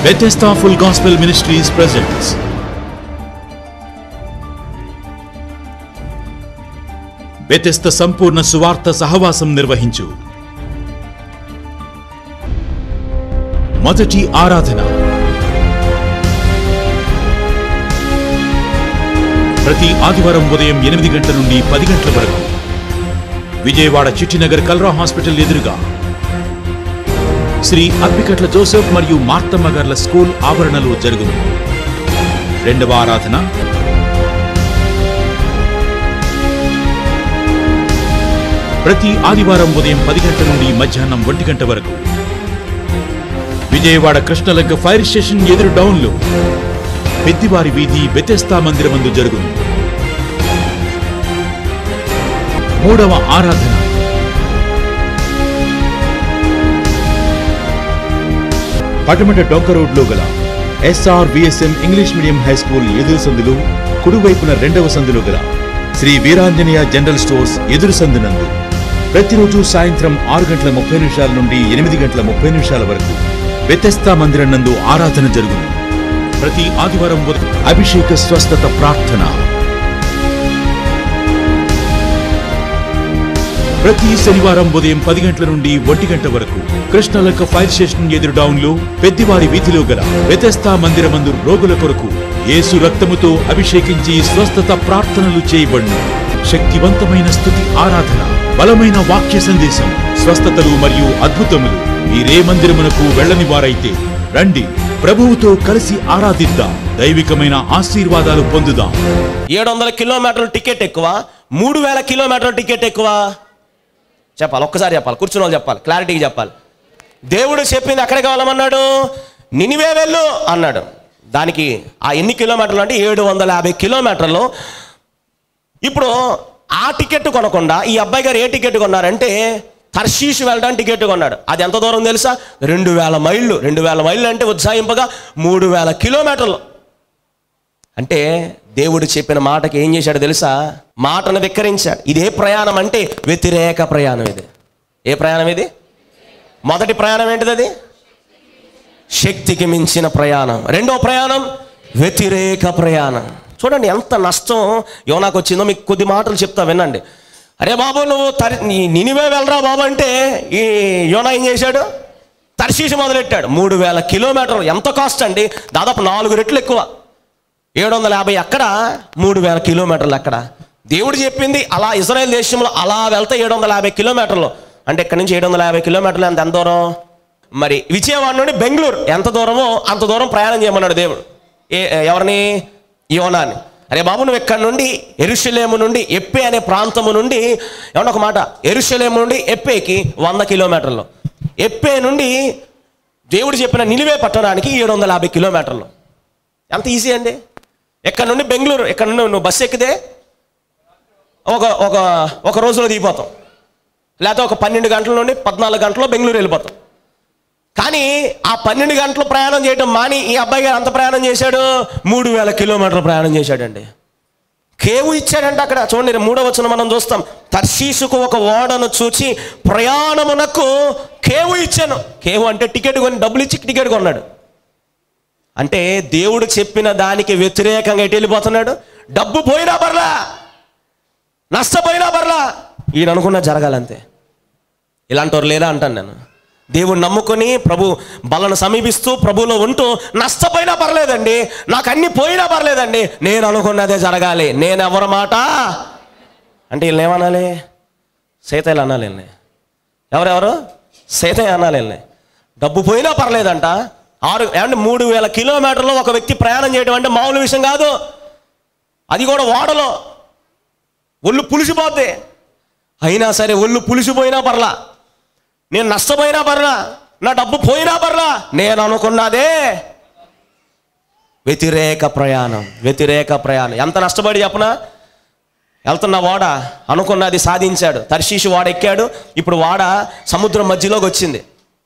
Bethesda Full Gospel Ministries presents Bethesda సంపూర్ణ సువార్త సహవాసం నిర్వహించు మొదటి ఆరాధన ప్రతి ఆదివారం ఉదయం ఎనిమిది గంటల నుండి పది గంటల వరకు విజయవాడ చిట్టినగర్ కల్రా హాస్పిటల్ ఎదురుగా శ్రీ అప్పికట్ల జోసెఫ్ మరియు మార్తమ్మ గార్ల స్కూల్ ఆవరణలో జరుగును రెండవ ఆరాధన ప్రతి ఆదివారం ఉదయం పది గంటల నుండి మధ్యాహ్నం ఒంటి గంట వరకు విజయవాడ కృష్ణలంక ఫైర్ స్టేషన్ ఎదురు డౌన్లో పెద్దివారి వీధి బెతెస్తా మందిరమందు జరుగును మూడవ ఆరాధన పటమట డొంక రోడ్లో గల SR VSM English medium high school ఎదురు సందులు కుడివైపున రెండవ సందులో గల శ్రీ వీరాంజనేయ జనరల్ స్టోర్స్ ఎదురు సందునందు ప్రతిరోజు సాయంత్రం ఆరు గంటల ముప్పై నిమిషాల నుండి ఎనిమిది గంటల ముప్పై నిమిషాల వరకు వ్యతస్థా మందిరం నందు ఆరాధన జరుగును ప్రతి ఆదివారం ఉదయం అభిషేక స్వస్థత ప్రార్థన ప్రతి శనివారం ఉదయం పది గంటల నుండి ఒంటి గంట వరకు కృష్ణలక్క ఫైర్ స్టేషన్ ఎదురు డౌన్లో పెద్దివారి వీధిలో గల వ్యతస్థా మందిరమందు రోగుల కొరకు యేసు రక్తముతో అభిషేకించి స్వస్థత ప్రార్థనలు చేయబడును శక్తివంతమైన స్థుతి ఆరాధన బలమైన వాక్య సందేశం స్వస్థతలు మరియు అద్భుతములు మీరే మందిరమునకు వెళ్ళని వారైతే రండి ప్రభువుతో కలిసి ఆరాధిద్దాం దైవికమైన ఆశీర్వాదాలు పొందుదాం ఏడు వందల కిలోమీటర్ల టికెట్ ఎక్కువ మూడు వేల కిలోమీటర్ల టికెట్ ఎక్కువ చెప్పాలి ఒక్కసారి చెప్పాలి కూర్చున్న వాళ్ళు చెప్పాలి క్లారిటీగా చెప్పాలి దేవుడు చెప్పింది ఎక్కడికి వెళ్ళమన్నాడు నినివే వెళ్ళు అన్నాడు దానికి ఆ ఎన్ని కిలోమీటర్లు అంటే ఏడు వందల యాభై కిలోమీటర్లు ఇప్పుడు ఆ టికెట్ కొనకుండా ఈ అబ్బాయి గారు ఏ టికెట్ కొన్నారంటే తర్షీష్ వెళ్ళడానికి టికెట్ కొన్నాడు అది ఎంత దూరం తెలుసా రెండు వేల మైళ్ళు రెండు వేల మైళ్ళు అంటే ఉత్సాహింపగా మూడు వేల కిలోమీటర్లు అంటే దేవుడు చెప్పిన మాటకి ఏం చేశాడు తెలుసా మాటను ధిక్కరించాడు ఇది ఏ ప్రయాణం అంటే వ్యతిరేక ప్రయాణం ఇది ఏ ప్రయాణం ఇది మొదటి ప్రయాణం ఏంటిది అది శక్తికి మించిన ప్రయాణం రెండో ప్రయాణం వ్యతిరేక ప్రయాణం చూడండి ఎంత నష్టం యోనాకు వచ్చిందో మీకు కొద్ది మాటలు చెప్తా వినండి అరే బాబు నువ్వు తరి నీ- నినివే వెళ్ళరా బాబు అంటే ఈ యోనా ఏం చేశాడు తర్శీసి మొదలెట్టాడు మూడు వేల కిలోమీటర్లు ఎంత కాస్ట్ అండి దాదాపు నాలుగు రెట్లు ఎక్కువ ఏడు వందల యాభై అక్కడ మూడు వేల కిలోమీటర్లు అక్కడ దేవుడు చెప్పింది అలా ఇజ్రాయెల్ దేశంలో అలా వెళ్తే ఏడు వందల యాభై కిలోమీటర్లు అంటే ఇక్కడ నుంచి ఏడు వందల యాభై కిలోమీటర్లు ఎంత ఎంత దూరం మరి విజయవాడ నుండి బెంగళూరు ఎంత దూరమో అంత దూరం ప్రయాణం చేయమన్నాడు దేవుడు ఏ ఎవరిని యోనాని అరే బాబు నువ్వు ఇక్కడ నుండి ఎరుషలేము నుండి ఎప్పే అనే ప్రాంతము నుండి ఏమన్నా ఒక మాట ఎరుషలేము నుండి ఎప్పేకి వంద కిలోమీటర్లు ఎప్పే నుండి దేవుడు చెప్పిన నిలివే పట్టణానికి ఏడు వందల యాభై కిలోమీటర్లు ఎంత ఈజీ అండి ఎక్కడ నుండి బెంగళూరు ఎక్కడ నుండి నువ్వు బస్సు ఎక్కితే ఒక ఒక ఒక రోజులో దిగిపోతాం లేకపోతే ఒక పన్నెండు గంటల నుండి పద్నాలుగు గంటల్లో బెంగళూరు వెళ్ళిపోతాం కానీ ఆ పన్నెండు గంటలు ప్రయాణం చేయడం మాని ఈ అబ్బాయి గారు అంత ప్రయాణం చేశాడు మూడు వేల కిలోమీటర్ల ప్రయాణం చేశాడండి కేవు ఇచ్చాడంటే అక్కడ చూడండి మూడో వచ్చిన మనం చూస్తాం తర్షీసుకు ఒక ఓడను చూచి ప్రయాణమునకు కేవు ఇచ్చాను కేవు అంటే టికెట్ కొని డబ్బులు ఇచ్చి టికెట్ కొన్నాడు అంటే దేవుడు చెప్పిన దానికి వ్యతిరేకంగా ఎటు వెళ్ళిపోతున్నాడు డబ్బు పోయినా పర్లా నష్టపోయినా పర్లా ఈయన అనుకున్న జరగాలంతే ఇలాంటి వారు లేదా అంటాను నేను దేవుడు నమ్ముకొని ప్రభు బలను సమీపిస్తూ ప్రభులో ఉంటూ నష్టపోయినా పర్లేదండి నాకు అన్ని పోయినా పర్లేదండి నేను అనుకున్నదే జరగాలి నేను ఎవరి మాట అంటే వీళ్ళని ఏమనాలి సీతయ్యలు అనాలి వీళ్ళని ఎవరెవరు సీతయ్య అనాలి వీళ్ళని డబ్బు పోయినా పర్లేదంట ఆరు అంటే మూడు వేల కిలోమీటర్లు ఒక వ్యక్తి ప్రయాణం చేయడం అంటే మామూలు విషయం కాదు అది కూడా ఓడలో ఒళ్ళు పులిసిపోద్ది అయినా సరే ఒళ్ళు పులిసిపోయినా పర్లా నేను నష్టపోయినా పర్లా నా డబ్బు పోయినా పర్లా నేను అనుకున్నదే వ్యతిరేక ప్రయాణం వ్యతిరేక ప్రయాణం ఎంత నష్టపడి చెప్పనా వెళ్తున్న వాడ అనుకున్నది సాధించాడు తర్షీషు వాడ ఎక్కాడు ఇప్పుడు వాడ సముద్రం మధ్యలోకి వచ్చింది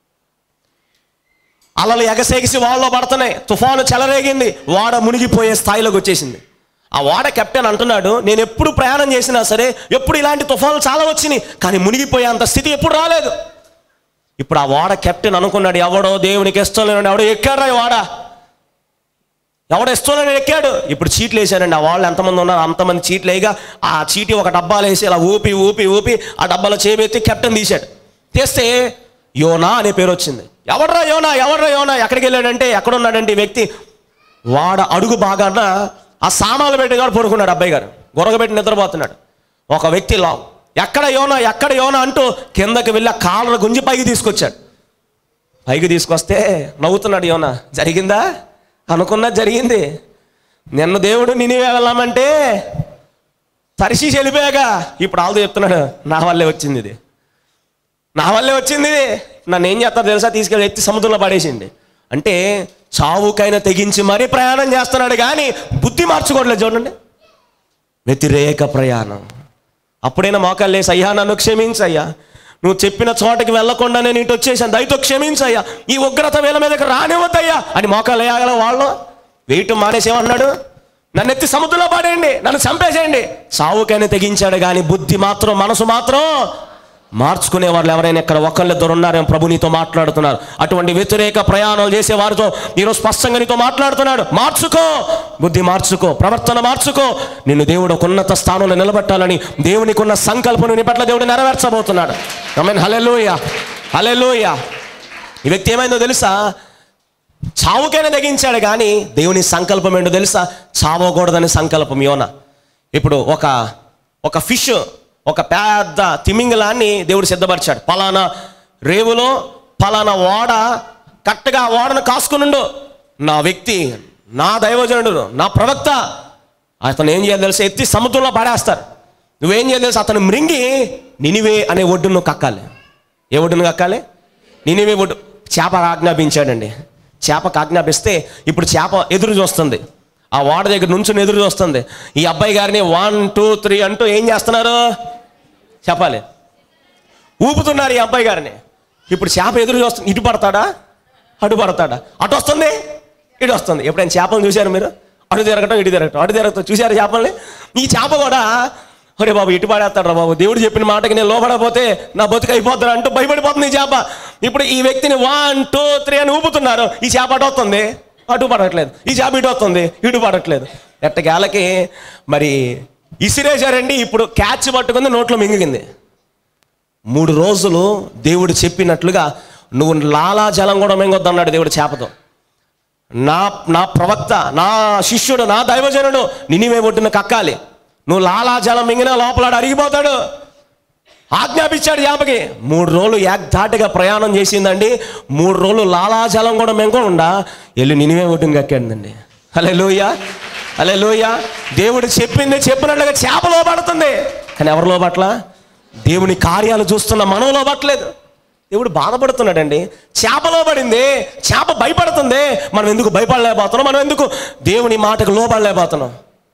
అలలు ఎగసేగిసి వాళ్ళలో పడుతున్నాయి తుఫాను చెలరేగింది వాడ మునిగిపోయే స్థాయిలోకి వచ్చేసింది ఆ వాడ కెప్టెన్ అంటున్నాడు నేను ఎప్పుడు ప్రయాణం చేసినా సరే ఎప్పుడు ఇలాంటి తుఫానులు చాలా వచ్చినాయి కానీ మునిగిపోయే అంత స్థితి ఎప్పుడు రాలేదు ఇప్పుడు ఆ వాడ కెప్టెన్ అనుకున్నాడు ఎవడో దేవునికి ఇష్టం లేని ఎవడో ఎక్కాడు ఈ వాడ ఎవడో ఇష్టం లేని ఎక్కాడు ఇప్పుడు చీట్లు వేసారండి ఆ వాళ్ళు ఎంతమంది ఉన్నారు అంతమంది చీట్లు వేయగా ఆ చీటి ఒక డబ్బాలో వేసి ఇలా ఊపి ఊపి ఊపి ఆ డబ్బాలో చేపెత్తి కెప్టెన్ తీశాడు తీస్తే యోనా అనే పేరు వచ్చింది ఎవడ్రా యోనా ఎవడ్రా యోనా ఎక్కడికి వెళ్ళాడంటే ఎక్కడున్నాడంటే ఈ వ్యక్తి వాడ అడుగు బాగాన ఆ సామాన్లు పెట్టి కూడా పడుకున్నాడు అబ్బాయి గారు గొరగబెట్టి నిద్రపోతున్నాడు ఒక వ్యక్తి లా ఎక్కడ యోనా ఎక్కడ యోనా అంటూ కిందకి వెళ్ళి ఆ కాళ్ళను గుంజి పైకి తీసుకొచ్చాడు పైకి తీసుకొస్తే నవ్వుతున్నాడు యోనా జరిగిందా అనుకున్నా జరిగింది నిన్న దేవుడు నేనే వెళ్ళామంటే తరిసి వెళ్ళిపోయాక ఇప్పుడు ఆల్దో చెప్తున్నాడు నా వల్లే వచ్చింది ఇది నా వల్లే వచ్చింది ఇది నన్ను ఏం చేస్తారు తెలుసా తీసుకెళ్ళి ఎత్తి సముద్రంలో పడేసిండి అంటే చావుకైనా తెగించి మరీ ప్రయాణం చేస్తున్నాడు కానీ బుద్ధి మార్చుకోవట్లేదు చూడండి వ్యతిరేక ప్రయాణం అప్పుడైనా మోకాలు లేసి అయ్యా నన్ను క్షమించయ్యా నువ్వు చెప్పిన చోటకి వెళ్లకుండా నేను ఇటు వచ్చేసాను దయతో క్షమించయ్యా ఈ ఉగ్రత వేల మీదకి రానివ్వద్దయ్యా అని మోకాలు వేయగల వాళ్ళు వేయటం మానేసేమన్నాడు నన్ను ఎత్తి సముద్రంలో పడేయండి నన్ను చంపేసేయండి సావుకైనా తెగించాడు కానీ బుద్ధి మాత్రం మనసు మాత్రం మార్చుకునే వాళ్ళు ఎవరైనా ఇక్కడ ఒకళ్ళిద్దరు ఉన్నారేమో ప్రభు నీతో మాట్లాడుతున్నారు అటువంటి వ్యతిరేక ప్రయాణాలు చేసే వారితో ఈరోజు స్పష్టంగా నీతో మాట్లాడుతున్నాడు మార్చుకో బుద్ధి మార్చుకో ప్రవర్తన మార్చుకో నిన్ను దేవుడు ఒక ఉన్నత స్థానంలో నిలబెట్టాలని దేవునికి ఉన్న సంకల్పం నీ పట్ల దేవుడు నెరవేర్చబోతున్నాడు మీన్ హలెలూయ హలెలూయ ఈ వ్యక్తి ఏమైందో తెలుసా చావుకైనా తెగించాడు కానీ దేవుని సంకల్పం ఏంటో తెలుసా చావకూడదని సంకల్పం యోన ఇప్పుడు ఒక ఒక ఫిష్ ఒక పెద్ద తిమింగలాన్ని దేవుడు సిద్ధపరిచాడు పలానా రేవులో పలానా ఓడ కరెక్ట్గా ఆ ఓడను కాసుకునుండు నా వ్యక్తి నా దైవజనుడు నా ప్రవక్త అతను ఏం చేయాలి తెలుసా ఎత్తి సముద్రంలో పడేస్తారు నువ్వేం చేయాలి తెలుసా అతను మృంగి నినివే అనే ఒడ్డును కక్కాలి ఏ ఒడ్డును కక్కాలి నినివే ఒడ్డు చేప ఆజ్ఞాపించాడండి చేపకు ఆజ్ఞాపిస్తే ఇప్పుడు చేప ఎదురు చూస్తుంది ఆ వాడ దగ్గర నుంచి ఎదురు చూస్తుంది ఈ అబ్బాయి గారిని వన్ టూ త్రీ అంటూ ఏం చేస్తున్నారు చెప్పాలి ఊపుతున్నారు ఈ అబ్బాయి గారిని ఇప్పుడు చేప ఎదురు చూస్తుంది ఇటు పడతాడా అటు పడతాడా అటు వస్తుంది ఇటు వస్తుంది ఎప్పుడైనా చేపలు చూశారు మీరు అటు తిరగటం ఇటు తిరగటం అటు తిరగటం చూశారు చేపల్ని ఈ చేప కూడా ఒరే బాబు ఇటు పడేస్తాడు రా బాబు దేవుడు చెప్పిన మాటకి నేను లోపడపోతే నా బతుకు అయిపోతాడు అంటూ భయపడిపోతుంది ఈ చేప ఇప్పుడు ఈ వ్యక్తిని వన్ టూ త్రీ అని ఊపుతున్నారు ఈ చేప అటు వస్తుంది అటు పడట్లేదు ఈ చేప ఇటు వస్తుంది ఇటు పడట్లేదు ఎట్టకేళ్ళకి మరి ఇసిరేశారండి ఇప్పుడు క్యాచ్ పట్టుకుంది నోట్లో మింగిగింది మూడు రోజులు దేవుడు చెప్పినట్లుగా నువ్వు లాలాజలం కూడా మింగొద్దు అన్నాడు దేవుడు చేపతో నా నా ప్రవక్త నా శిష్యుడు నా దైవజనుడు నినివే ఒడ్డున కక్కాలి నువ్వు లాలాజలం మింగినా లోపల అరిగిపోతాడు ఆజ్ఞాపించాడు చేపకి మూడు రోజులు ఏకధాటిగా ప్రయాణం చేసిందండి మూడు రోజులు లాలాజలం కూడా మింగకుండా వెళ్ళి నినివే ఒడ్డున కక్కాడండి అలే లోయ అలే లోయ దేవుడు చెప్పింది చెప్పినట్లుగా చేప లోపడుతుంది కానీ ఎవరు లోపట్ల దేవుని కార్యాలు చూస్తున్న మనం లోపట్లేదు దేవుడు బాధపడుతున్నాడండి చేప లోబడింది చేప భయపడుతుంది మనం ఎందుకు భయపడలేకపోతున్నాం మనం ఎందుకు దేవుని మాటకు లోబడలేకపోతున్నాం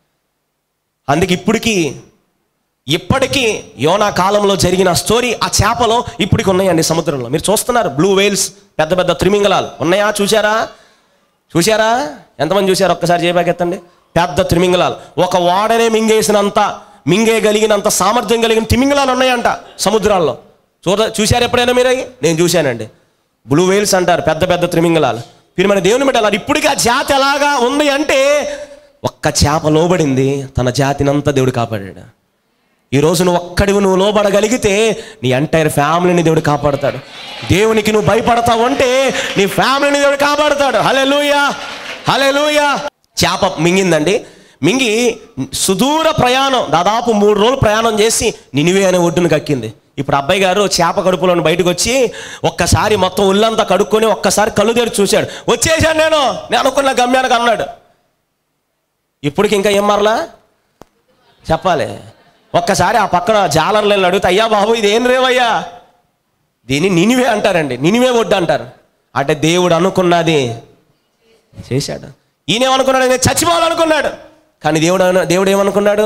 అందుకే ఇప్పటికీ ఇప్పటికీ యోనా కాలంలో జరిగిన స్టోరీ ఆ చేపలో ఇప్పటికి ఉన్నాయండి సముద్రంలో మీరు చూస్తున్నారు బ్లూ వేల్స్ పెద్ద పెద్ద త్రిమింగలాలు ఉన్నాయా చూసారా చూసారా ఎంతమంది చూసారు ఒక్కసారి చేయబాకెత్తండి పెద్ద త్రిమింగలాలు ఒక వాడనే మింగేసినంత మింగేయగలిగినంత సామర్థ్యం కలిగిన తిమింగలాలు ఉన్నాయంట సముద్రాల్లో చూడ చూశారు ఎప్పుడైనా మీరు అవి? నేను చూశానండి బ్లూ వేల్స్ అంటారు పెద్ద పెద్ద త్రిమింగలాలు మీరు మన దేవుని పెట్టాలి ఇప్పటికీ ఆ జాతి ఎలాగా ఉంది అంటే ఒక్క చేప లోబడింది తన జాతినంతా దేవుడు కాపాడాడు ఈ రోజు నువ్వు ఒక్కడివి నువ్వు లోబడగలిగితే నీ ఎంటైర్ ఫ్యామిలీని దేవుడు కాపాడుతాడు దేవునికి నువ్వు భయపడతావు అంటే నీ ఫ్యామిలీని దేవుడు కాపాడుతాడు హలే లూయా హలే చేప మింగిందండి మింగి సుదూర ప్రయాణం దాదాపు మూడు రోజులు ప్రయాణం చేసి నినివే అనే ఒడ్డును కక్కింది ఇప్పుడు అబ్బాయి గారు చేప కడుపులో బయటకు వచ్చి ఒక్కసారి మొత్తం ఒళ్ళంతా కడుక్కొని ఒక్కసారి కళ్ళు తెరిచి చూశాడు వచ్చేసాను నేను నేను అనుకున్న గమ్యానికి అన్నాడు ఇప్పటికి ఇంకా ఏం మరలా చెప్పాలి ఒక్కసారి ఆ పక్కన జాలర్లను అడిగితే అయ్యా బాబు ఇది ఏం రేవయ్యా దీన్ని నినివే అంటారండి నినివే ఒడ్డు అంటారు అంటే దేవుడు అనుకున్నది చేశాడు ఈయనేమనుకున్నాడు నేను చచ్చిపోవాలనుకున్నాడు కానీ దేవుడు అను- దేవుడు ఏమనుకున్నాడు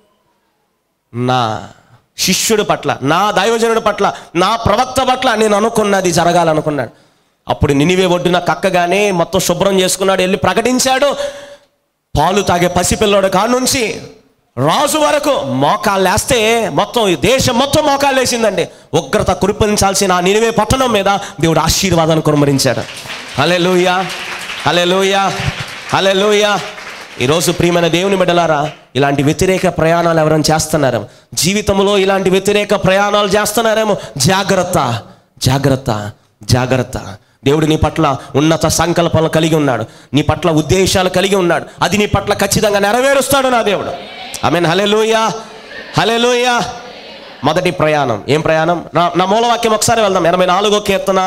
నా శిష్యుడి పట్ల నా దైవజనుడి పట్ల నా ప్రవక్త పట్ల నేను అనుకున్నది జరగాలనుకున్నాడు అప్పుడు నినివే ఒడ్డున కక్కగానే మొత్తం శుభ్రం చేసుకున్నాడు వెళ్ళి ప్రకటించాడు పాలు తాగే పసిపిల్లోడు కాడ నుంచి రాజు వరకు మోకాళ్ళు వేస్తే మొత్తం ఈ దేశం మొత్తం మోకాళ్ళు వేసిందండి ఉగ్రత కురిపించాల్సిన ఆ నినివే పట్టణం మీద దేవుడు ఆశీర్వాదాన్ని కురమరించాడు హలే లూయా హలే లూయా హలే లూయా ఈరోజు ప్రియమైన దేవుని బిడ్డలారా ఇలాంటి వ్యతిరేక ప్రయాణాలు ఎవరైనా చేస్తున్నారేమో జీవితంలో ఇలాంటి వ్యతిరేక ప్రయాణాలు చేస్తున్నారేమో జాగ్రత్త జాగ్రత్త జాగ్రత్త దేవుడు నీ పట్ల ఉన్నత సంకల్పాలు కలిగి ఉన్నాడు నీ పట్ల ఉద్దేశాలు కలిగి ఉన్నాడు అది నీ పట్ల ఖచ్చితంగా నెరవేరుస్తాడు నా దేవుడు ఐ మీన్ హలెలుయా హలెలుయా మొదటి ప్రయాణం ఏం ప్రయాణం నా నా మూలవాక్యం ఒకసారి వెళ్దాం ఎనభై నాలుగో కీర్తన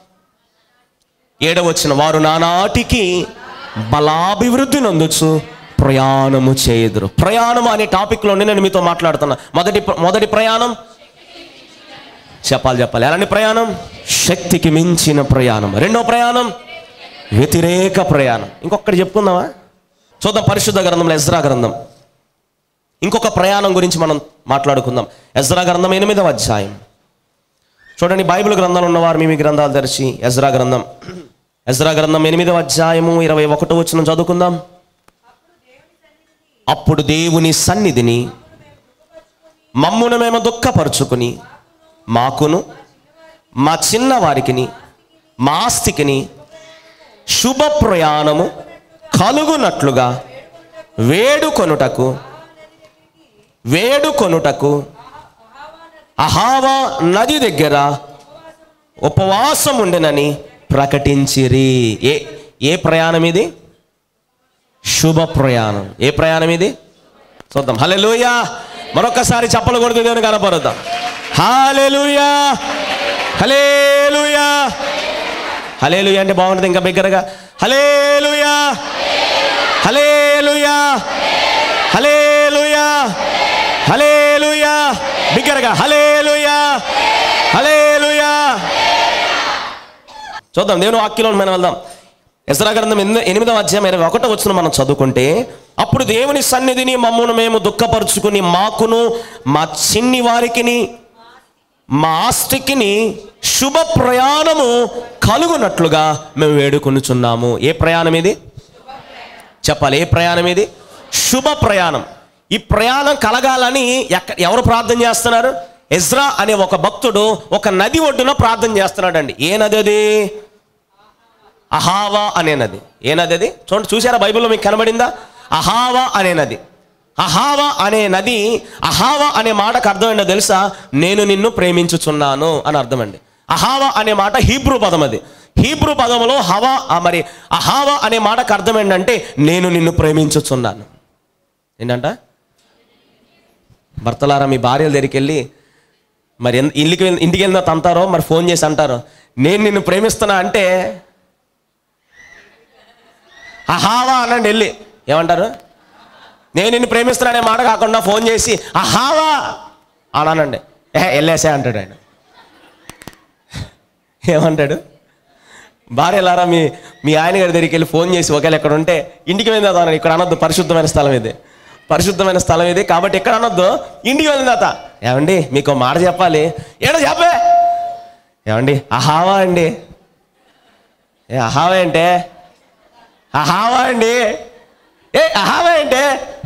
ఏడవ వచ్చిన వారు నానాటికి బలాభివృద్ధి నొందొచ్చు ప్రయాణము చేయుదురు ప్రయాణం అనే టాపిక్లోనే నేను మీతో మాట్లాడుతున్నా మొదటి మొదటి ప్రయాణం చెప్పాలి చెప్పాలి ఎలాంటి ప్రయాణం శక్తికి మించిన ప్రయాణం రెండో ప్రయాణం వ్యతిరేక ప్రయాణం ఇంకొకటి చెప్పుకుందామా చూద్దాం పరిశుద్ధ గ్రంథంలో ఎజ్రా గ్రంథం ఇంకొక ప్రయాణం గురించి మనం మాట్లాడుకుందాం ఎజ్రా గ్రంథం ఎనిమిదవ అధ్యాయం చూడండి బైబిల్ గ్రంథాలు ఉన్నవారు మీ మీ గ్రంథాలు తెరిచి ఎజ్రా గ్రంథం ఎజ్రా గ్రంథం ఎనిమిదవ అధ్యాయము ఇరవై ఒకటో వచ్చిన చదువుకుందాం అప్పుడు దేవుని సన్నిధిని మమ్మును మేము దుఃఖపరుచుకుని మాకును మా చిన్న వారికిని మా ఆస్తికిని శుభ ప్రయాణము కలుగునట్లుగా వేడుకొనుటకు వేడుకొనుటకు అహావా నది దగ్గర ఉపవాసం ఉండెనని ప్రకటించిరి ఏ ఏ ప్రయాణం ఇది శుభ ప్రయాణం ఏ ప్రయాణం ఇది చూద్దాం హలెలూయా మరొకసారి చెప్పలు కొడుతూ దేవుని కనపరుద్దాం హాలెలూయా హలేలుయా హలేలుయా అంటే బాగుంటుంది ఇంకా బిగ్గరగా హలేలుయా హలేలుయా హలేలుయా హలేలుయా బిగ్గరగా హలేలుయా హలేలుయా చూద్దాం దేవుని వాక్యంలో మనం వెళ్దాం ఎసరా గ్రంథం ఎనిమిది- ఎనిమిదవ అధ్యాయం ఇరవై ఒకటో వచ్చిన మనం చదువుకుంటే అప్పుడు దేవుని సన్నిధిని మమ్మను మేము దుఃఖపరుచుకుని మాకును మా చిన్ని వారికిని మా ఆస్తికిని శుభ ప్రయాణము కలుగునట్లుగా మేము వేడుకొనుచున్నాము ఏ ప్రయాణం ఇది చెప్పాలి ఏ ప్రయాణం ఇది శుభ ప్రయాణం ఈ ప్రయాణం కలగాలని ఎక్క ఎవరు ప్రార్థన చేస్తున్నారు ఎజ్రా అనే ఒక భక్తుడు ఒక నది ఒడ్డున ప్రార్థన చేస్తున్నాడండి ఏ నది అది అహావా అనే నది ఏ నది అది చూడండి చూసారా బైబిల్లో మీకు కనబడిందా అహావా అనే నది అహావా అనే నది అహావా అనే మాటకు అర్థం ఏంటో తెలుసా నేను నిన్ను ప్రేమించుచున్నాను అని అర్థం అండి అహావా అనే మాట హీబ్రూ పదం అది హీబ్రూ పదములో హవా ఆ మరి అహావా అనే మాటకు అర్థం ఏంటంటే నేను నిన్ను ప్రేమించుచున్నాను ఏంటంట భర్తలారా మీ భార్యల దగ్గరికి వెళ్ళి మరి ఎన్- ఇల్లుకి వెళ్ళి- ఇంటికి వెళ్ళిన తంతారో మరి ఫోన్ చేసి అంటారు నేను నిన్ను ప్రేమిస్తున్నా అంటే అహావా అనండి వెళ్ళి ఏమంటారు నేను నిన్ను ప్రేమిస్తున్నానే మాట కాకుండా ఫోన్ చేసి అహావా అనానండి ఏ వెళ్ళేసే అంటాడు ఆయన ఏమంటాడు భార్యలారా మీ మీ ఆయన గారి దగ్గరికి వెళ్ళి ఫోన్ చేసి ఒకవేళ ఎక్కడ ఉంటే ఇంటికి వెళ్ళిన తాత ఇక్కడ అనొద్దు పరిశుద్ధమైన స్థలం ఇది పరిశుద్ధమైన స్థలం ఇది కాబట్టి ఎక్కడ అనొద్దు ఇంటికి వెళ్ళిన తాత ఏమండి మీకు మాట చెప్పాలి ఏడో చెప్పే ఏమండి అహావా అండి ఏ అహావా అంటే అహావా అండి ఏ అహావా అంటే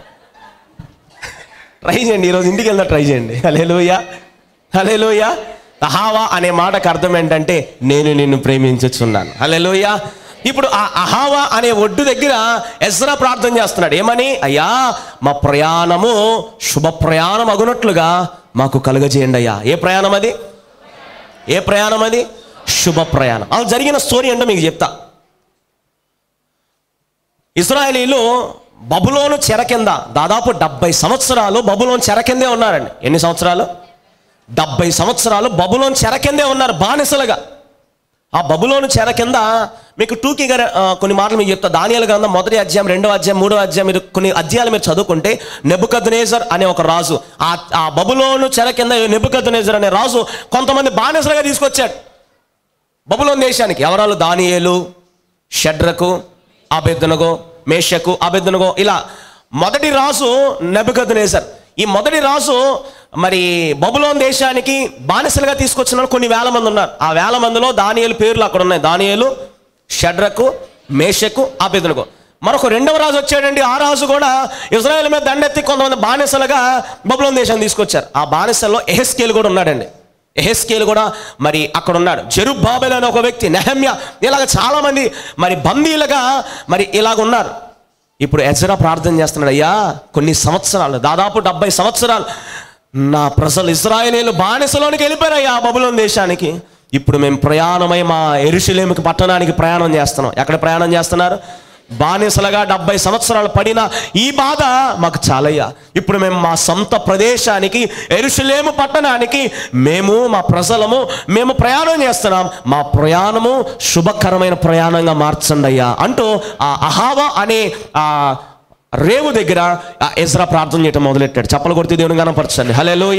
ట్రై చేయండి ఈరోజు ఇంటికి వెళ్దా ట్రై చేయండి హలే లోయ హలే లోయ అహావా అనే మాటకు అర్థం ఏంటంటే నేను నిన్ను ప్రేమించుచున్నాను హలే లోయ ఇప్పుడు ఆ అహావా అనే ఒడ్డు దగ్గర ఎజ్రా ప్రార్థన చేస్తున్నాడు ఏమని అయ్యా మా ప్రయాణము శుభ ప్రయాణం అగునట్లుగా మాకు కలుగజేయండి అయ్యా ఏ ప్రయాణం అది ఏ ప్రయాణం అది శుభ ప్రయాణం అలా జరిగిన స్టోరీ ఏంటో మీకు చెప్తా ఇస్రాయేలీలు బబులోను చెర కింద దాదాపు డెబ్బై సంవత్సరాలు బబులోను చెర కిందే ఉన్నారండి ఎన్ని సంవత్సరాలు డెబ్బై సంవత్సరాలు బబులోను చెర కిందే ఉన్నారు బానిసలుగా ఆ బబులోను చెర కింద మీకు టూకీగా ఆ, కొన్ని మాటలు మీకు చెప్తా దానియాల గ్రంథం మొదటి అధ్యాయం రెండో అధ్యాయం మూడో అధ్యాయం మీరు కొన్ని అధ్యాయాలు మీరు చదువుకుంటే నెబుకద్నేజర్ అనే ఒక రాజు ఆ ఆ బబులోను చెర కింద నెబుకద్నేజర్ అనే రాజు కొంతమంది బానిసలుగా తీసుకొచ్చాడు బబులోన్ దేశానికి ఎవరాలు దానియేలు షడ్రకు అబెద్దనగో మేషకు అబెద్దనగో ఇలా మొదటి రాజు నెబుకద్నేసర్ ఈ మొదటి రాజు మరి బబులోన్ దేశానికి బానిసలుగా తీసుకొచ్చిన వాళ్ళు కొన్ని వేల మంది ఉన్నారు ఆ వేల మందిలో దానియేలు పేర్లు అక్కడ ఉన్నాయి దానియేలు షడ్రకు మేషకు అబెద్దనగో మరొక రెండవ రాజు వచ్చాడండి ఆ రాజు కూడా ఇజ్రాయెల్ మీద దండెత్తి కొంతమంది బానిసలుగా బబులోన్ దేశం తీసుకొచ్చారు ఆ బానిసల్లో ఎహెస్కేల్ కూడా ఉన్నాడండి ఎహెస్కేల్ కూడా మరి అక్కడ ఉన్నాడు జెరుబ్బాబెల్ అనే ఒక వ్యక్తి నెహమ్య ఇలాగ చాలామంది మరి బందీలుగా మరి ఇలాగ ఉన్నారు ఇప్పుడు ఎజ్రా ప్రార్థన చేస్తున్నాడు అయ్యా కొన్ని సంవత్సరాలు దాదాపు డెబ్బై సంవత్సరాలు నా ప్రజలు ఇజ్రాయేలీలు బానిసలోనికి వెళ్ళిపోయారయ్యా బబులోన్ దేశానికి ఇప్పుడు మేము ప్రయాణమై మా ఎరుషులేమికి పట్టణానికి ప్రయాణం చేస్తున్నాం ఎక్కడ ప్రయాణం చేస్తున్నారు బానిసలుగా డెబ్బై సంవత్సరాలు పడిన ఈ బాధ మాకు చాలయ్యా ఇప్పుడు మేము మా సొంత ప్రదేశానికి ఎరుషులేము పట్టణానికి మేము మా ప్రజలము మేము ప్రయాణం చేస్తున్నాం మా ప్రయాణము శుభకరమైన ప్రయాణంగా మార్చండి అయ్యా అంటూ ఆ అహావా అనే ఆ రేవు దగ్గర ఆ ఎజ్రా ప్రార్థన చేయటం మొదలెట్టాడు చప్పలు కొడితే దేవుని కనపరచండి హలే లోయ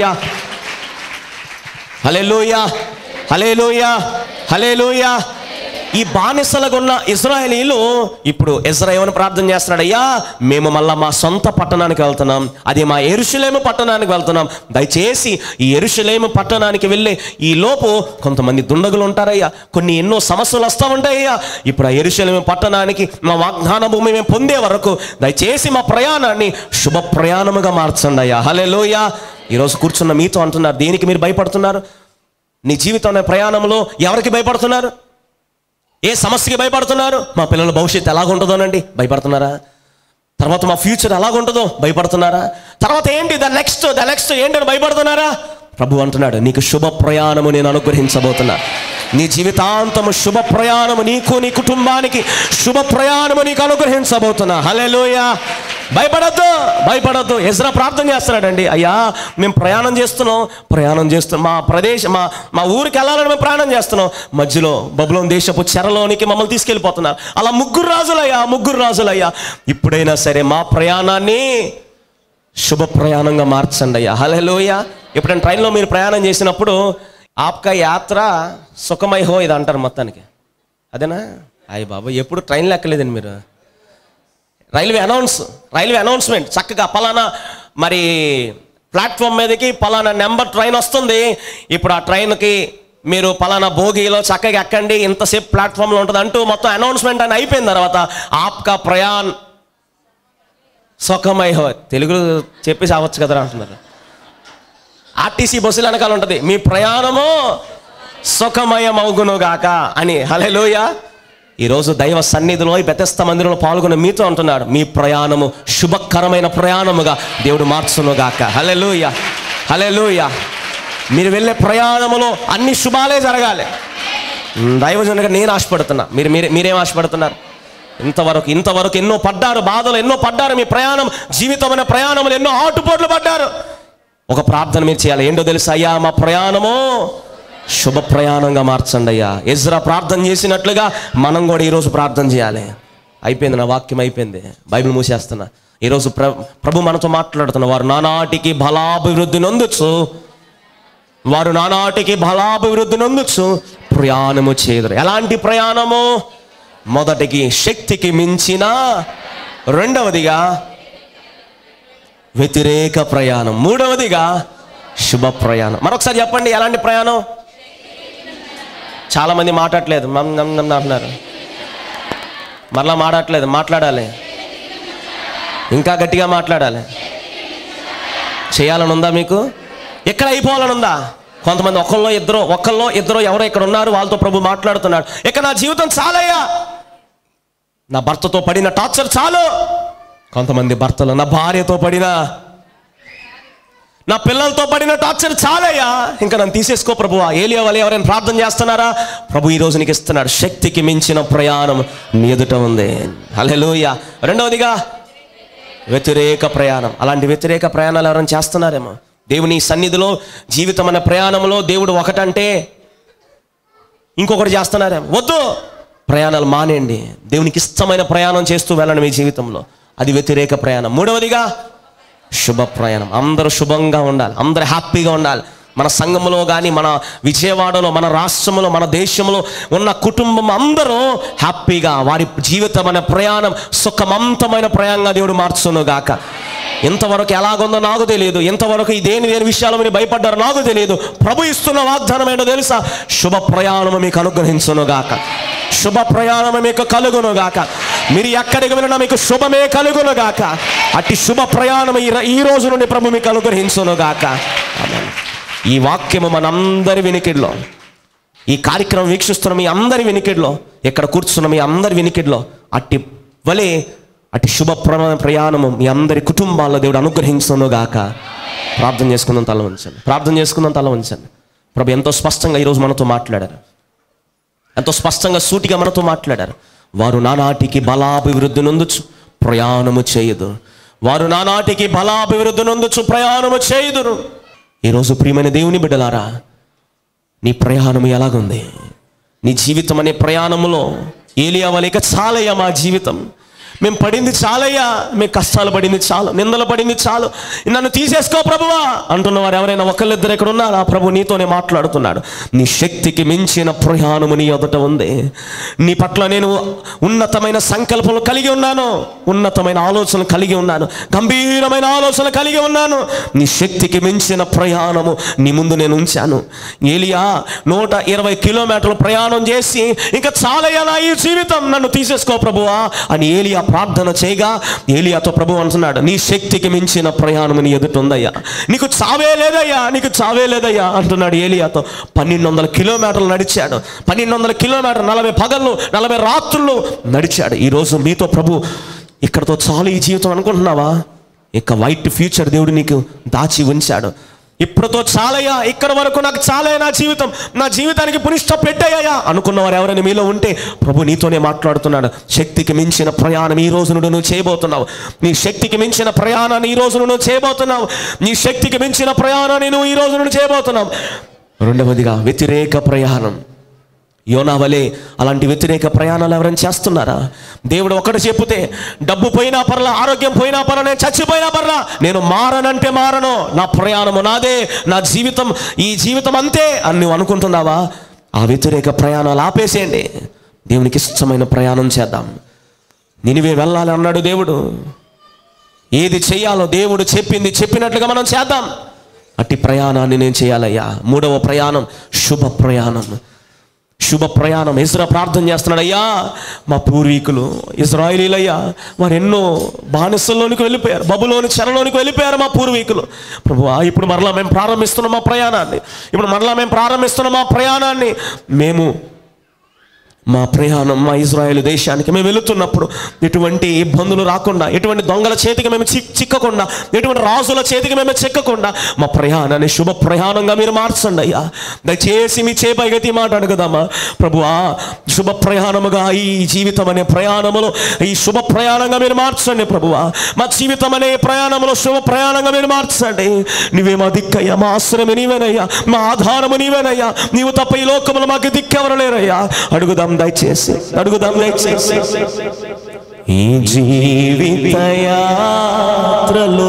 హలే లోయ హలే లోయ హలే లోయ ఈ బానిసలుగా ఉన్న ఇజ్రాయేలీలు ఇప్పుడు ఇజ్రా ఏమని ప్రార్థన చేస్తున్నాడు అయ్యా మేము మళ్ళా మా సొంత పట్టణానికి వెళ్తున్నాం అది మా ఎరుషులేము పట్టణానికి వెళ్తున్నాం దయచేసి ఈ ఎరుషులేము పట్టణానికి వెళ్ళే ఈ లోపు కొంతమంది దుండగులు ఉంటారయ్యా కొన్ని ఎన్నో సమస్యలు వస్తూ ఉంటాయ్యా ఇప్పుడు ఆ ఎరుషులేము పట్టణానికి మా వాగ్దాన భూమి మేము పొందే వరకు దయచేసి మా ప్రయాణాన్ని శుభ ప్రయాణముగా మార్చండి అయ్యా హలే ఈరోజు కూర్చున్న మీతో అంటున్నారు దేనికి మీరు భయపడుతున్నారు నీ జీవితం అనే ప్రయాణంలో ఎవరికి భయపడుతున్నారు ఏ సమస్యకి భయపడుతున్నారు మా పిల్లల భవిష్యత్తు ఎలాగుంటుందోనండి భయపడుతున్నారా తర్వాత మా ఫ్యూచర్ ఎలాగుంటుందో భయపడుతున్నారా తర్వాత ఏంటి ద నెక్స్ట్ ద నెక్స్ట్ ఏంటని భయపడుతున్నారా ప్రభు అంటున్నాడు నీకు శుభ ప్రయాణము నేను అనుగ్రహించబోతున్నా నీ జీవితాంతము శుభ ప్రయాణము నీకు నీ కుటుంబానికి శుభ ప్రయాణము నీకు అనుగ్రహించబోతున్నా హలెలూయ భయపడద్దు భయపడద్దు ఎజ్రా ప్రార్థన చేస్తున్నాడండి అయ్యా మేము ప్రయాణం చేస్తున్నాం ప్రయాణం చేస్తున్నాం మా ప్రదేశం మా మా ఊరికి వెళ్ళాలని మేము ప్రయాణం చేస్తున్నాం మధ్యలో బబులోన్ దేశపు చెరలోనికి మమ్మల్ని తీసుకెళ్ళిపోతున్నారు అలా ముగ్గురు రాజులయ్యా ముగ్గురు రాజులయ్యా ఇప్పుడైనా సరే మా ప్రయాణాన్ని శుభ ప్రయాణంగా మార్చండి అయ్యా హలోయ ఎప్పుడైనా ట్రైన్లో మీరు ప్రయాణం చేసినప్పుడు ఆప్కా యాత్ర సుఖమై హో ఇది అంటారు మొత్తానికి అదేనా అయ్య బాబు ఎప్పుడు ట్రైన్లో ఎక్కలేదండి మీరు రైల్వే అనౌన్స్ రైల్వే అనౌన్స్మెంట్ చక్కగా పలానా మరి ప్లాట్ఫామ్ మీదకి పలానా నెంబర్ ట్రైన్ వస్తుంది ఇప్పుడు ఆ ట్రైన్కి మీరు పలానా భోగిలో చక్కగా ఎక్కండి ఇంతసేపు ప్లాట్ఫామ్లో ఉంటుంది అంటూ మొత్తం అనౌన్స్మెంట్ అని అయిపోయిన తర్వాత ఆప్కా ప్రయాణ్ సుఖమై హో తెలుగులో చెప్పేసి అవ్వచ్చు కదా అంటున్నారు ఆర్టీసీ బస్సులు వెనకాల ఉంటుంది మీ ప్రయాణము సుఖమయమవుగునుగాక అని హలెలోయ ఈరోజు దైవ సన్నిధిలో ఈ బెతస్త మందిరంలో పాల్గొన్న మీతో అంటున్నాడు మీ ప్రయాణము శుభకరమైన ప్రయాణముగా దేవుడు మార్చునుగాక హలెలోయ హలెలోయ మీరు వెళ్ళే ప్రయాణములో అన్ని శుభాలే జరగాలి దైవజనుగా నేను ఆశపడుతున్నా మీరు మీరే మీరేం ఆశపడుతున్నారు ఇంతవరకు ఇంతవరకు ఎన్నో పడ్డారు బాధలు ఎన్నో పడ్డారు మీ ప్రయాణం జీవితమైన ప్రయాణములు ఎన్నో ఆటుపోట్లు పడ్డారు ఒక ప్రార్థన మీరు చేయాలి ఏంటో తెలుసా అయ్యా మా ప్రయాణము శుభ ప్రయాణంగా మార్చండి అయ్యా ఎజ్రా ప్రార్థన చేసినట్లుగా మనం కూడా ఈరోజు ప్రార్థన చేయాలి అయిపోయింది నా వాక్యం అయిపోయింది బైబిల్ మూసేస్తున్నా ఈరోజు ప్ర ప్రభు మనతో మాట్లాడుతున్న వారు నానాటికి బలాభివృద్ధి నొందొచ్చు వారు నానాటికి బలాభివృద్ధి నొందొచ్చు ప్రయాణము చేయదురు ఎలాంటి ప్రయాణము మొదటికి శక్తికి మించిన రెండవదిగా వ్యతిరేక ప్రయాణం మూడవదిగా శుభ ప్రయాణం మరొకసారి చెప్పండి ఎలాంటి ప్రయాణం చాలామంది మాట్లాడట్లేదు మమ్ నమ్ నమ్ అంటున్నారు మరలా మాట్లాడట్లేదు మాట్లాడాలి ఇంకా గట్టిగా మాట్లాడాలి చేయాలని ఉందా మీకు ఎక్కడ అయిపోవాలని ఉందా కొంతమంది ఒకళ్ళో ఇద్దరు ఒకళ్ళో ఇద్దరు ఎవరో ఇక్కడ ఉన్నారు వాళ్ళతో ప్రభు మాట్లాడుతున్నాడు ఇక నా జీవితం చాలయ్యా నా భర్తతో పడిన టార్చర్ చాలు కొంతమంది భర్తలు నా భార్యతో పడిన నా పిల్లలతో పడిన టార్చర్ చాలయ్యా ఇంకా నన్ను తీసేసుకో ప్రభు ఏలియా వాళ్ళు ఎవరైనా ప్రార్థన చేస్తున్నారా ప్రభు ఈ రోజు నీకు ఇస్తున్నాడు శక్తికి మించిన ప్రయాణం నీ ఎదుట ఉంది హల్లెలూయా రెండవదిగా వ్యతిరేక ప్రయాణం అలాంటి వ్యతిరేక ప్రయాణాలు ఎవరైనా చేస్తున్నారేమో దేవుని సన్నిధిలో జీవితం అనే ప్రయాణంలో దేవుడు ఒకటంటే ఇంకొకటి చేస్తున్నారేమో వద్దు ప్రయాణాలు మానేయండి దేవునికి ఇష్టమైన ప్రయాణం చేస్తూ వెళ్ళండి మీ జీవితంలో అది వ్యతిరేక ప్రయాణం మూడవదిగా శుభ ప్రయాణం అందరూ శుభంగా ఉండాలి అందరూ హ్యాపీగా ఉండాలి మన సంఘములో కానీ మన విజయవాడలో మన రాష్ట్రంలో మన దేశంలో ఉన్న కుటుంబం అందరూ హ్యాపీగా వారి జీవితం అనే ప్రయాణం సుఖమంతమైన ప్రయాణంగా దేవుడు మార్చును గాక ఎంతవరకు ఎలాగుందో నాకు తెలియదు ఎంతవరకు ఈ దేని దేని విషయాలు మీరు భయపడ్డారో నాకు తెలియదు ప్రభు ఇస్తున్న వాగ్దానం ఏంటో తెలుసా శుభ ప్రయాణము మీకు అనుగ్రహించును గాక శుభ ప్రయాణము మీకు కలుగును గాక మీరు ఎక్కడికి వెళ్ళినా మీకు శుభమే కలుగును గాక అట్టి శుభ ప్రయాణం ఈ ర- ఈ రోజు నుండి ప్రభు మీకు అనుగ్రహించును గాక ఆమేన్. ఈ వాక్యము మనందరి వినికిడిలో ఈ కార్యక్రమం వీక్షిస్తున్న మీ అందరి వినికిడిలో ఇక్కడ కూర్చున్న మీ అందరి వినికిడిలో అట్టి వలె అట్టి శుభ ప్ర- ప్రయాణము మీ అందరి కుటుంబాల్లో దేవుడు అనుగ్రహించును గాక ప్రార్థన చేసుకుందాం తల ఉంచండి ప్రార్థన చేసుకుందాం తల ఉంచండి ప్రభు ఎంతో స్పష్టంగా ఈరోజు మనతో మాట్లాడారు ఎంతో స్పష్టంగా సూటిగా మనతో మాట్లాడారు వారు నానాటికి బలాభివృద్ధి నొందుచు ప్రయాణము చేయదు వారు నానాటికి బలాభివృద్ధి నొందుచు ప్రయాణము చేయుదురు ఈరోజు ప్రియమైన దేవుని బిడ్డలారా నీ ప్రయాణం ఎలాగుంది నీ జీవితం అనే ప్రయాణములో ఏలియా వలెక చాలయ్యా మా జీవితం మేము పడింది చాలయ్యా మేము కష్టాలు పడింది చాలు నిందలు పడింది చాలు నన్ను తీసేసుకో ప్రభువా అంటున్న వారు ఎవరైనా ఒకళ్ళిద్దరు ఇక్కడ ఉన్నారా ప్రభు నీతోనే మాట్లాడుతున్నాడు నీ శక్తికి మించిన ప్రయాణము నీ ఎదుట ఉంది నీ పట్ల నేను ఉన్నతమైన సంకల్పం కలిగి ఉన్నాను ఉన్నతమైన ఆలోచనలు కలిగి ఉన్నాను గంభీరమైన ఆలోచన కలిగి ఉన్నాను నీ శక్తికి మించిన ప్రయాణము నీ ముందు నేను ఉంచాను ఏలియా నూట ఇరవై కిలోమీటర్లు ప్రయాణం చేసి ఇంకా చాలయ్యా నా ఈ జీవితం నన్ను తీసేసుకో ప్రభువా అని ఏలియా ప్రార్థన చేయగా ఏలియాతో ప్రభు అంటున్నాడు నీ శక్తికి మించిన ప్రయాణం నీ ఎదుట ఉందయ్యా నీకు చావే లేదయ్యా నీకు చావే లేదయ్యా అంటున్నాడు ఏలియాతో పన్నెండు వందల కిలోమీటర్లు నడిచాడు పన్నెండు వందల కిలోమీటర్ నలభై పగళ్ళు నలభై రాత్రులు నడిచాడు ఈరోజు మీతో ప్రభు ఇక్కడతో చాలు ఈ జీవితం అనుకుంటున్నావా ఇక వైట్ ఫ్యూచర్ దేవుడు నీకు దాచి ఉంచాడు ఇప్పుడుతో చాలయ్యా ఇక్కడ వరకు నాకు చాలయ్యా నా జీవితం నా జీవితానికి పునిష్ట పెట్టయ్యా అనుకున్నవారు ఎవరైనా మీలో ఉంటే ప్రభు నీతోనే మాట్లాడుతున్నాడు శక్తికి మించిన ప్రయాణం ఈ రోజు నుండి నువ్వు చేయబోతున్నావు నీ శక్తికి మించిన ప్రయాణాన్ని ఈ రోజు నుండి నువ్వు చేయబోతున్నావు నీ శక్తికి మించిన ప్రయాణాన్ని నువ్వు ఈ రోజు నుండి చేయబోతున్నావు రెండవదిగా వ్యతిరేక ప్రయాణం యోనా వలె అలాంటి వ్యతిరేక ప్రయాణాలు ఎవరైనా చేస్తున్నారా దేవుడు ఒకటి చెప్తే డబ్బు పోయినా పర్లా ఆరోగ్యం పోయినా పర్లా నేను చచ్చిపోయినా పర్లా నేను మారనంటే మారను నా ప్రయాణము నాదే నా జీవితం ఈ జీవితం అంతే అని నువ్వు అనుకుంటున్నావా ఆ వ్యతిరేక ప్రయాణాలు ఆపేసేయండి దేవునికి ఇష్టమైన ప్రయాణం చేద్దాం నినివే వెళ్ళాలి అన్నాడు దేవుడు ఏది చేయాలో దేవుడు చెప్పింది చెప్పినట్లుగా మనం చేద్దాం అట్టి ప్రయాణాన్ని నేను చేయాలయ్యా మూడవ ప్రయాణం శుభ ప్రయాణం శుభ ప్రయాణం ఇజ్రా ప్రార్థన చేస్తున్నాడు అయ్యా మా పూర్వీకులు ఇజ్రాయిలీలయ్యా వారు ఎన్నో బానిసల్లోనికి వెళ్ళిపోయారు బబులోని చెరలోనికి వెళ్ళిపోయారు మా పూర్వీకులు ప్రభు ఇప్పుడు మరలా మేము ప్రారంభిస్తున్నాం మా ప్రయాణాన్ని ఇప్పుడు మరలా మేము ప్రారంభిస్తున్నాం మా ప్రయాణాన్ని మేము మా ప్రయాణం మా ఇజ్రాయేల్ దేశానికి మేము వెళుతున్నప్పుడు ఎటువంటి ఇబ్బందులు రాకుండా ఎటువంటి దొంగల చేతికి మేము చిక్ చిక్కకుండా ఎటువంటి రాజుల చేతికి మేము చిక్కకుండా మా ప్రయాణాన్ని శుభ ప్రయాణంగా మీరు మార్చండి అయ్యా దయచేసి మీ చేపైగతి మాట అడుగుదామా ప్రభువా శుభ ప్రయాణముగా ఈ జీవితం అనే ప్రయాణములో ఈ శుభ ప్రయాణంగా మీరు మార్చండి ప్రభువా మా జీవితం అనే ప్రయాణంలో శుభ ప్రయాణంగా మీరు మార్చండి నువ్వే మా దిక్కయ్యా మా ఆశ్రయం నీవేనయ్యా మా ఆధారము నీవేనయ్యా నీవు తప్ప ఈ లోకములో మాకు దిక్కెవరు లేరయ్యా అడుగుదాం దయచేసి అడుగుదాం దయచేసి ఈ జీవిత యాత్రలో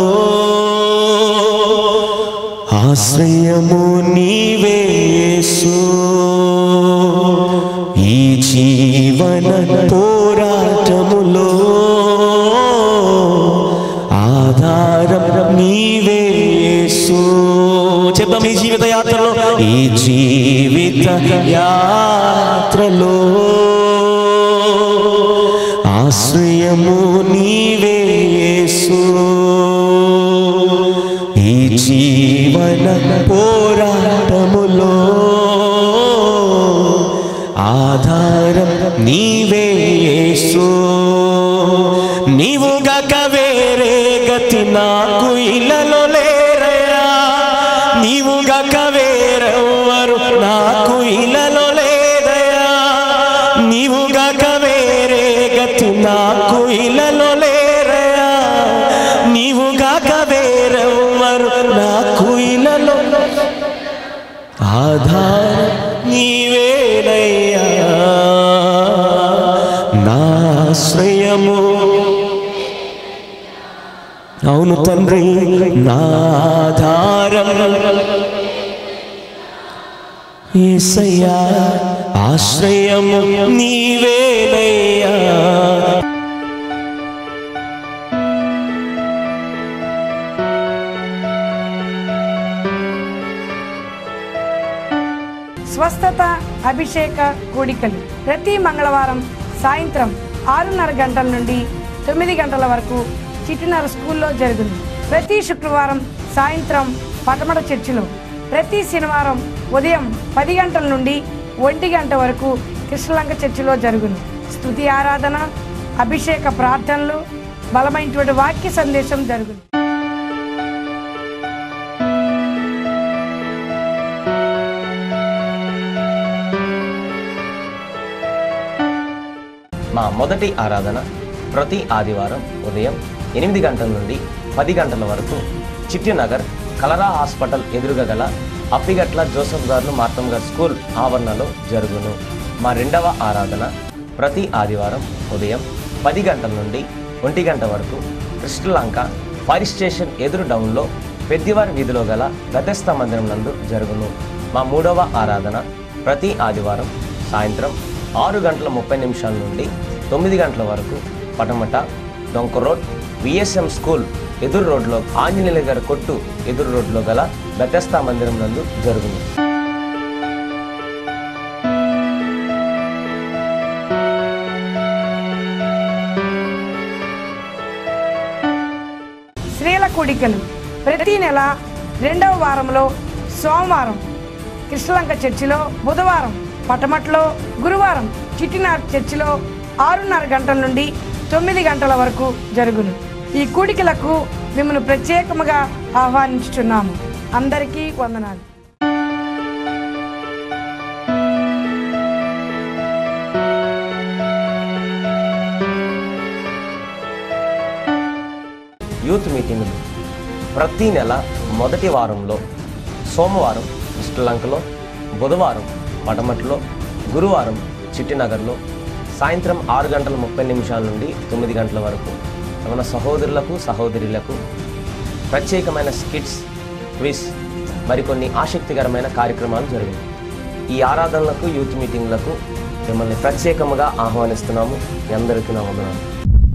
ఆశ్రయము నీవేసు ఈ జీవన పోరాటములో ఆధారం నీవేసు చెప్తాం ఈ జీవిత యాత్రలో ఈ జీవిత యాత్రలో ఆశ్రయము నీవేసు ఈ జీవన పోరాటములో ఆధారం నీవేసు నీవు గక వేరే గతి నాకు ఇలలో లేరయ్యా నీవు గక వేరెవ్వరు నాకు ఇలలో లేదయ్యా నీవు గక వేరే గతి నాకు ఇలలో లేరయ్యా నీవు గక వేరెవ్వరు నాకు ఇలలో ఆధారం నీవేనయ్యా నాశ్రయము అవును తండ్రి నాధారం ఏసయ్యా ఆశ్రయము నీవేనయ్యా స్వస్థత అభిషేక కూడికలు ప్రతి మంగళవారం సాయంత్రం ఆరున్నర గంటల నుండి తొమ్మిది గంటల వరకు చిట్టినర స్కూల్లో జరుగును ప్రతి శుక్రవారం సాయంత్రం పటమట చర్చిలో ప్రతి శనివారం ఉదయం పది గంటల నుండి ఒంటి గంట వరకు కృష్ణలంక చర్చిలో జరుగును స్తుతి ఆరాధన అభిషేక ప్రార్థనలు బలమైనటువంటి వాక్య సందేశం జరుగును మా మొదటి ఆరాధన ప్రతి ఆదివారం ఉదయం ఎనిమిది గంటల నుండి పది గంటల వరకు చిట్టినగర్ కలరా హాస్పిటల్ ఎదురుగా గల అప్పిగట్ల జోసఫ్ గారు మార్తం గారు స్కూల్ ఆవరణలో జరుగును మా రెండవ ఆరాధన ప్రతి ఆదివారం ఉదయం పది గంటల నుండి ఒంటి గంట వరకు కృష్ణలంక ఫైర్ స్టేషన్ ఎదురు డౌన్లో పెద్దివారి వీధిలో గల గతస్థ మందిరం నందు జరుగును మా మూడవ ఆరాధన ప్రతి ఆదివారం సాయంత్రం ఆరు గంటల ముప్పై నిమిషాల నుండి తొమ్మిది గంటల వరకు పటమట డొంక రోడ్ విఎస్ఎం స్కూల్ ఎదురు రోడ్లో ఆంజనేయుల గారి కొట్టు ఎదురు రోడ్లో గల బెతస్తా మందిరం నందు జరుగును స్త్రీల కూడికలు ప్రతి నెల రెండవ వారంలో సోమవారం కృష్ణలంక చర్చిలో బుధవారం పటమట్లో గురువారం చిట్టినార్ చర్చిలో ఆరున్నర గంటల నుండి తొమ్మిది గంటల వరకు జరుగును ఈ కూడికలకు మిమ్మల్ని ప్రత్యేకముగా ఆహ్వానించుచున్నాము అందరికీ వందనాలు యూత్ మీటింగులు ప్రతి నెల మొదటి వారంలో సోమవారం శ్రీలంకలో బుధవారం పటమట్లో గురువారం చిట్టినగర్లో సాయంత్రం ఆరు గంటల ముప్పై నిమిషాల నుండి తొమ్మిది గంటల వరకు మన సహోదరులకు సహోదరులకు ప్రత్యేకమైన స్కిట్స్ క్విజ్ మరికొన్ని ఆసక్తికరమైన కార్యక్రమాలు జరిగాయి ఈ ఆరాధనలకు యూత్ మీటింగ్లకు మిమ్మల్ని ప్రత్యేకముగా ఆహ్వానిస్తున్నాము మీ అందరికీ నా వందనాలు